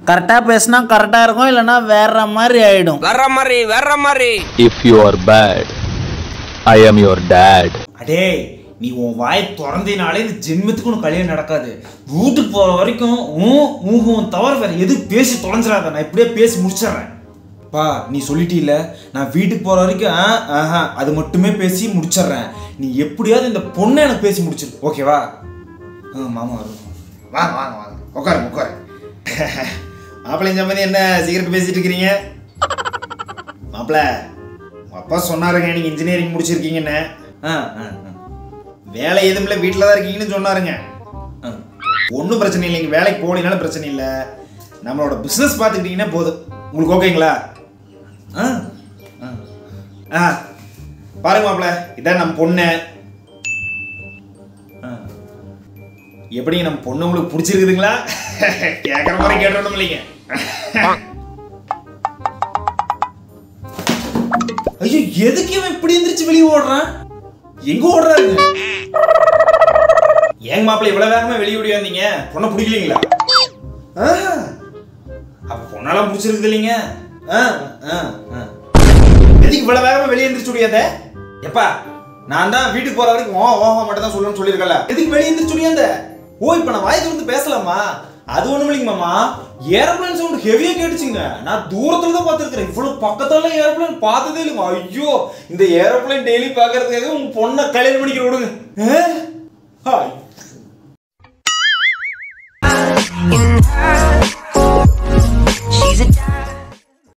கரெக்டாக பேசினா கரெக்டாக இருக்கும் இல்லைன்னா வேற மாதிரி ஆயிடும் வர்ற மாதிரி வர்ற மாதிரி If you are bad, I am your dad. அடே நீ உன் வாயை திறந்தினாலே இந்த ஜென்மத்துக்கு உனக்கு கல்யாணம் நடக்காது வீட்டுக்கு போற வரைக்கும் ஊ ஊகும் தவிர வேற எது பேசி தொலைஞ்சிடாத நான் இப்படியே பேசி முடிச்சிடுறேன் பா நீ சொல்லிட்டீல நான் வீட்டுக்கு போற வரைக்கும் ஆ, ஆஹா அது மட்டுமே பேசி முடிச்சிடுறேன் நீ எப்படியாவது இந்த பொண்ணை எனக்கு பேசி முடிச்சிரு ஓகேவா ஆ மாமா வரும் வாங்க வாங்க வாங்க உட்காருங்க உட்காருங்க மாப்பிள்ளை சம்பந்தி என்ன சீக்கிரம் பேசிட்டு இருக்கிறீங்க மாப்பிள்ள உங்க அப்பா சொன்னாருங்க நீங்க இன்ஜினியரிங் முடிச்சிருக்கீங்கன்னு ஆ ஆ ஆ. வேலை எதுவும் இல்லை வீட்டில் தான் இருக்கீங்கன்னு சொன்னாருங்க ஒன்றும் பிரச்சனை இல்லைங்க வேலைக்கு போகலினாலும் பிரச்சனை இல்லை நம்மளோட பிஸ்னஸ் பார்த்துக்கிட்டிங்கன்னா போதும் உங்களுக்கு ஓகேங்களா ஆ ஆ. ஆ பாருங்க மாப்பிள்ள இதான் நம்ம பொண்ணு ஆ. எப்படி நம்ம பொண்ணு உங்களுக்கு பிடிச்சிருக்குதுங்களா கேட்குற மாதிரி கேட்டணும் இல்லைங்க ஐயோ எதுக்கு இவன் இப்படி எந்திரிச்சு வெளியே ஓடுறான் எங்க ஓடுறாருங்க ஏங்க மாப்பிள்ள இவ்வளவு வேகமா வெளியே ஓடியாந்தீங்க பொண்ணை பிடிக்கலீங்களா ஆஹா. அப்ப பொண்ணெல்லாம் பிடிச்சிருக்குது இல்லைங்க ஆ, ஆ, ஆ. எதுக்கு இவ்வளவு வேகமா வெளியே எந்திரிச்சு ஓடியாத எப்பா நான் தான் வீட்டுக்கு போற வரைக்கும் ஓ ஓஹோ மட்டும் தான் சொல்லணும்னு சொல்லியிருக்கல எதுக்கு வெளியே எந்திரிச்சு ஓடியாந்த ஓ இப்ப நான் வாய் திறந்து பேசலாமா அது ஒண்ணும் இல்லைங்க மாமா ஏரோப்ளேன் சவுண்ட் ஹெவியா கேட்டுச்சுங்க நான் தூரத்துல தான் பார்த்துருக்கேன் இவ்வளவு பக்கத்துல ஏரோப்ளேன் பார்த்ததே இல்லைங்க ஐயோ இந்த ஏரோப்ளேன் டெய்லி பார்க்கறதுக்காக உங்க பொண்ணை கல்யாணம் பண்ணிக்கிற விடுங்க ஆ? ஐயோ